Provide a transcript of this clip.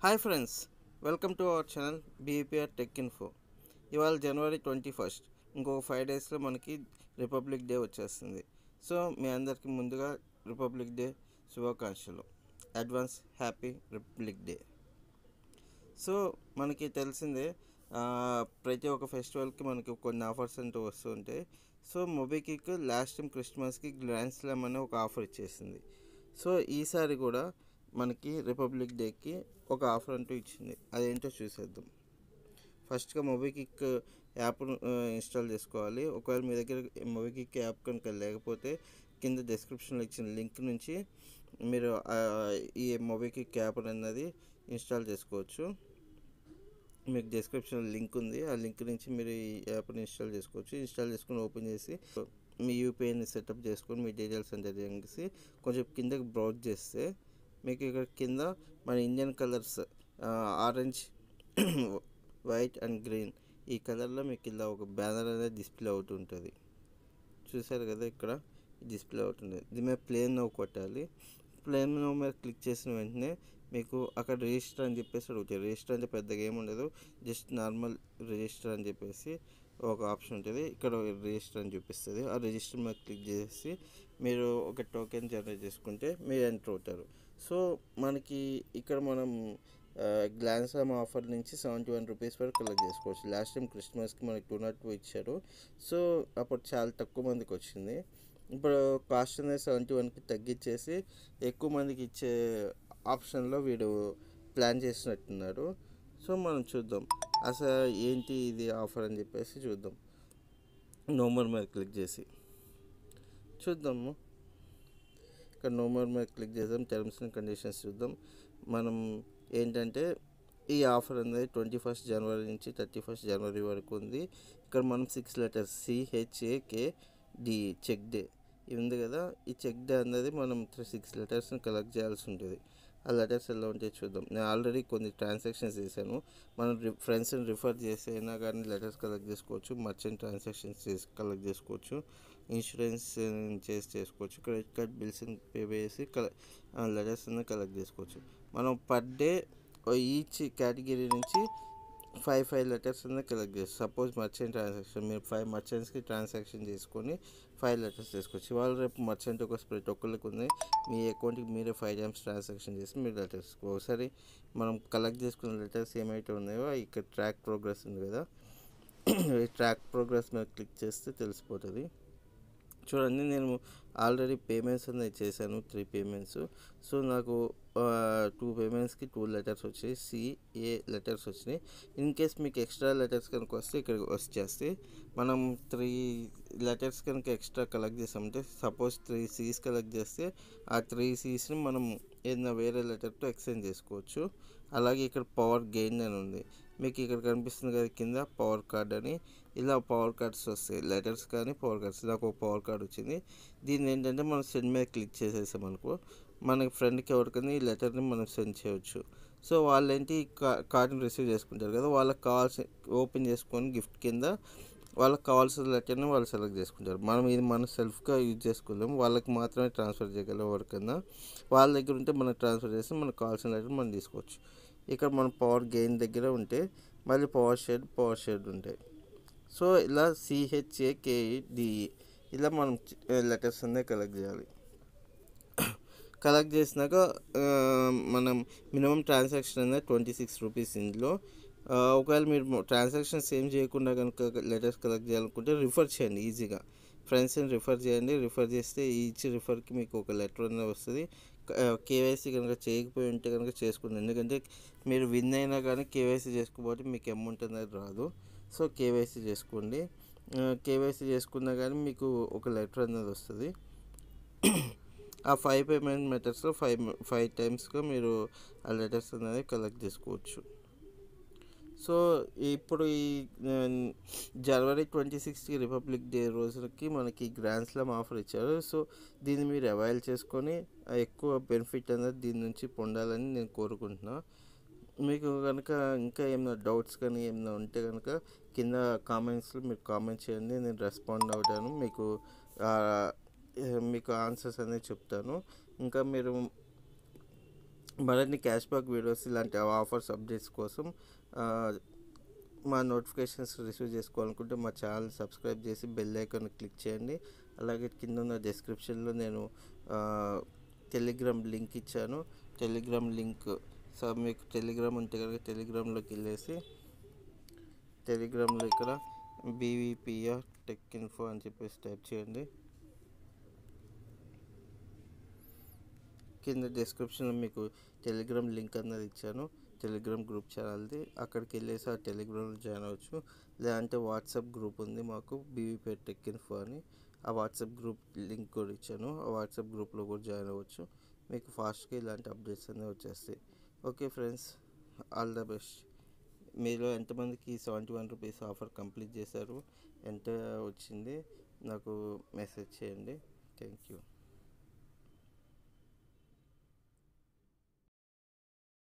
hi friends welcome to our channel BPR tech info ఇవాళ January twenty first ఇంకొక five డేస్లో మనకి Republic Day వచ్చేస్తుంది సో మీ అందరికీ ముందుగా రిపబ్లిక్ డే శుభాకాంక్షలు advance happy Republic Day so మనకి తెలిసిందే ఆ, ప్రతి ఒక్క ఫెస్టివల్కి మనకి కొన్ని ఆఫర్స్ అంటూ వస్తుంటాయి సో మొబైకిక్ లాస్ట్ టైం క్రిస్మస్కి గ్రాండ్ స్లామ్ అనే ఒక ఆఫర్ ఇచ్చేసింది సో ఈసారి కూడా మనకి రిపబ్లిక్ డేకి ఒక ఆఫర్ అంటూ ఇచ్చింది అదేంటో చూసేద్దాం ఫస్ట్గా మొబైకిక్ యాప్ ఇన్స్టాల్ చేసుకోవాలి ఒకవేళ మీ దగ్గర మొబైకిక్ యాప్ కనుక లేకపోతే కింద డిస్క్రిప్షన్లో ఇచ్చిన లింక్ నుంచి మీరు ఆ, ఈ మొబైకిక్ యాప్ అన్నది ఇన్స్టాల్ చేసుకోవచ్చు మీకు డిస్క్రిప్షన్లో లింక్ ఉంది ఆ లింక్ నుంచి మీరు ఈ యాప్ని ఇన్స్టాల్ చేసుకోవచ్చు ఇన్స్టాల్ చేసుకుని ఓపెన్ చేసి మీ యూపీఐని సెటప్ చేసుకొని మీ డీటెయిల్స్ ఎంటర్ చేసి కొంచెం కిందకి బ్రౌజ్ చేస్తే మీకు ఇక్కడ కింద మన Indian colours orange white and green ఈ కలర్లో మీకు ఇలా ఒక బ్యానర్ అనేది డిస్ప్లే అవుతుంటుంది చూసారు కదా ఇక్కడ డిస్ప్లే అవుతుంది దీని మీద ప్లేన్ నవ్వు కొట్టాలి ప్లేన్ నవ్వు మీద క్లిక్ చేసిన వెంటనే మీకు అక్కడ రిజిస్టర్ అని చెప్పేసి అడుగుతాయి రిజిస్టర్ అంటే పెద్దగా ఏమి ఉండదు జస్ట్ నార్మల్ రిజిస్టర్ అని చెప్పేసి ఒక ఆప్షన్ ఉంటుంది ఇక్కడ రిజిస్టర్ అని చూపిస్తుంది ఆ రిజిస్టర్ మీద క్లిక్ చేసి మీరు ఒక టోకెన్ జనరేట్ చేసుకుంటే మీరు ఎంటర్ అవుతారు సో మనకి ఇక్కడ మనం గ్లాన్స్ ఆఫర్ నుంచి సెవెంటీ వన్ రూపీస్ వరకు కలెక్ట్ చేసుకోవచ్చు లాస్ట్ టైం క్రిస్మస్కి మనకి టూ నాట్ టూ ఇచ్చారు సో అప్పుడు చాలా తక్కువ మందికి వచ్చింది ఇప్పుడు కాస్ట్ అనేది సెవెంటీ వన్కి తగ్గించేసి ఎక్కువ మందికి ఇచ్చే ఆప్షన్లో వీడు ప్లాన్ చేసినట్టున్నారు సో మనం చూద్దాం అసలు ఏంటి ఇది ఆఫర్ అని చెప్పేసి చూద్దాం నోమర్ మీద క్లిక్ చేసి చూద్దాము ఇక్కడ నోమర్ మీద క్లిక్ చేద్దాం టర్మ్స్ అండ్ కండిషన్స్ చూద్దాం మనం ఏంటంటే ఈ ఆఫర్ అనేది ట్వంటీ ఫస్ట్ జనవరి నుంచి థర్టీ ఫస్ట్ జనవరి వరకు ఉంది ఇక్కడ మనం six letters C H A K D Chak De ఇది ఉంది కదా ఈ చెక్ డే అనేది మనం సిక్స్ లెటర్స్ని కలెక్ట్ చేయాల్సి ఉంటుంది ఆ లెటర్స్ ఎలా ఉంటాయి చూద్దాం నేను ఆల్రెడీ కొన్ని ట్రాన్సాక్షన్స్ చేశాను మనం రి ఫ్రెండ్స్ని రిఫర్ చేసి అయినా కానీ లెటర్స్ కలెక్ట్ చేసుకోవచ్చు మర్చెంట్ ట్రాన్సాక్షన్స్ చేసి కలెక్ట్ చేసుకోవచ్చు ఇన్సూరెన్స్ చేసి చేసుకోవచ్చు క్రెడిట్ కార్డ్ బిల్స్ పే చేసి కల లెటర్స్ అన్నీ కలెక్ట్ చేసుకోవచ్చు మనం పర్ డే ఈచ్ కేటగిరీ నుంచి ఫైవ్ ఫైవ్ లెటర్స్ అనేది కలెక్ట్ చేస్తారు సపోజ్ మర్చెంట్ ట్రాన్సాక్షన్ మీరు ఫైవ్ మర్చెంట్స్కి ట్రాన్సాక్షన్ చేసుకొని ఫైవ్ లెటర్స్ తీసుకోవచ్చు ఇవాళ రేపు మర్చెంట్ ఒక ప్రతి ఒక్కరికి ఉంది మీ అకౌంట్కి మీరే ఫైవ్ టైమ్స్ ట్రాన్సాక్షన్ చేసి మీరు లెటర్స్ ఒకసారి మనం కలెక్ట్ చేసుకున్న లెటర్స్ ఏమైతే ఉన్నాయో ఇక్కడ ట్రాక్ ప్రోగ్రెస్ ఉంది కదా ఈ ట్రాక్ ప్రోగ్రెస్ మీద క్లిక్ చేస్తే తెలిసిపోతుంది చూడండి నేను ఆల్రెడీ పేమెంట్స్ అనేది చేశాను త్రీ పేమెంట్స్ సో నాకు టూ పేమెంట్స్కి టూ లెటర్స్ వచ్చాయి సిఏ లెటర్స్ వచ్చినాయి ఇన్ కేస్ మీకు ఎక్స్ట్రా లెటర్స్ కనుక వస్తే ఇక్కడ వచ్చేస్తాయి మనం త్రీ లెటర్స్ కనుక ఎక్స్ట్రా కలెక్ట్ చేసామంటే సపోజ్ త్రీ సీస్ కలెక్ట్ చేస్తే ఆ త్రీ సీస్ని మనం ఏదైనా వేరే లెటర్తో ఎక్స్చేంజ్ చేసుకోవచ్చు అలాగే ఇక్కడ పవర్ గెయిన్ అని ఉంది మీకు ఇక్కడ కనిపిస్తుంది కదా కింద పవర్ కార్డ్ అని ఇలా పవర్ కార్డ్స్ వస్తాయి లెటర్స్ కానీ పవర్ కార్డ్స్ నాకు ఒక పవర్ కార్డ్ వచ్చింది దీన్ని ఏంటంటే మనం సెండ్ మీద క్లిక్ చేసేసాం అనుకో మన ఫ్రెండ్కి ఎవరికైనా ఈ లెటర్ని మనం సెండ్ చేయవచ్చు సో వాళ్ళు ఏంటి కార్డ్ని రిసీవ్ చేసుకుంటారు కదా వాళ్ళకి కావాల్సిన ఓపెన్ చేసుకొని గిఫ్ట్ కింద వాళ్ళకి కావాల్సిన లెటర్ని వాళ్ళు సెలెక్ట్ చేసుకుంటారు మనం ఇది మనం సెల్ఫ్గా యూజ్ చేసుకోలేము వాళ్ళకి మాత్రమే ట్రాన్స్ఫర్ చేయగలం ఎవరికైనా వాళ్ళ దగ్గర ఉంటే మనకు ట్రాన్స్ఫర్ చేస్తే మనకు కావాల్సిన లెటర్ మనం తీసుకోవచ్చు ఇక్కడ మన పవర్ గెయిన్ దగ్గర ఉంటే మళ్ళీ పవర్ షేడ్ పవర్ షేడ్ ఉంటాయి సో ఇలా సిహెచ్ఏకేడిఈ ఇలా మనం లెటర్స్ అనేది కలెక్ట్ చేయాలి కలెక్ట్ చేసినాక ఆ, మనం మినిమం ట్రాన్సాక్షన్ అనేది ట్వంటీ సిక్స్ రూపీస్ ఇందులో ఆ, ఒకవేళ మీరు ట్రాన్సాక్షన్స్ ఏం చేయకుండా కనుక లెటర్స్ కలెక్ట్ చేయాలనుకుంటే రిఫర్ చేయండి ఈజీగా ఫ్రెండ్స్ని రిఫర్ చేయండి రిఫర్ చేస్తే ఈచ్ రిఫర్కి మీకు ఒక లెటర్ అనేది వస్తుంది కేవైసీ కనుక చేయకపోయి ఉంటే కనుక చేసుకోండి ఎందుకంటే మీరు విన్ అయినా కానీ కేవైసీ చేసుకోకపోతే మీకు అమౌంట్ అనేది రాదు సో కేవైసీ చేసుకోండి కేవైసీ చేసుకున్నా కానీ మీకు ఒక లెటర్ అనేది వస్తుంది ఆ ఫైవ్ పేమెంట్ మెథడ్స్లో ఫైవ్ ఫైవ్ టైమ్స్గా మీరు ఆ లెటర్స్ అనేది కలెక్ట్ చేసుకోవచ్చు సో ఇప్పుడు ఈ ఆ, జనవరి ట్వంటీ సిక్స్త్కి రిపబ్లిక్ డే రోజుకి మనకి గ్రాండ్ స్లామ్ ఆఫర్ ఇచ్చారు సో దీన్ని మీరు అవైల్ చేసుకొని ఆ ఎక్కువ బెనిఫిట్ అనేది దీని నుంచి పొందాలని నేను కోరుకుంటున్నా మీకు కనుక ఇంకా ఏమైనా డౌట్స్ కానీ ఏమైనా ఉంటే కనుక కింద కామెంట్స్లో మీరు కామెంట్ చేయండి నేను రెస్పాండ్ అవుతాను మీకు ఆ, ఏ, మీకు ఆన్సర్స్ అనేది చెప్తాను ఇంకా మీరు మరిన్ని క్యాష్ బ్యాక్ వీడియోస్ ఇలాంటి ఆఫర్స్ అప్డేట్స్ కోసం ఆ, మా నోటిఫికేషన్స్ రిసీవ్ చేసుకోవాలనుకుంటే మా ఛానల్ సబ్స్క్రైబ్ చేసి బెల్ ఐకాన్ క్లిక్ చేయండి అలాగే కింద ఉన్న డిస్క్రిప్షన్లో నేను ఆ, టెలిగ్రామ్ లింక్ ఇచ్చాను టెలిగ్రామ్ లింక్ సో మీకు టెలిగ్రామ్ ఉంటే కనుక టెలిగ్రామ్లోకి వెళ్ళేసి టెలిగ్రామ్లో ఇక్కడ బీవీపీఆర్ టెక్ ఇన్ఫో అని చెప్పేసి టైప్ చేయండి కింద డిస్క్రిప్షన్లో మీకు టెలిగ్రామ్ లింక్ అన్నది ఇచ్చాను టెలిగ్రామ్ గ్రూప్ ఛానల్ది అక్కడికి వెళ్ళేసి ఆ టెలిగ్రామ్లో జాయిన్ అవ్వచ్చు లేదంటే వాట్సాప్ గ్రూప్ ఉంది మాకు బీవీపీ టెక్ ఇన్ఫో అని ఆ వాట్సాప్ గ్రూప్ లింక్ కూడా ఇచ్చాను ఆ వాట్సాప్ గ్రూప్లో కూడా జాయిన్ అవ్వచ్చు మీకు ఫాస్ట్గా ఇలాంటి అప్డేట్స్ అనేవి వచ్చేస్తాయి okay friends all the best మీలో ఎంతమందికి seventy one rupees offer complete చేశారు ఎంత వచ్చింది నాకు మెసేజ్ చేయండి థ్యాంక్ యూ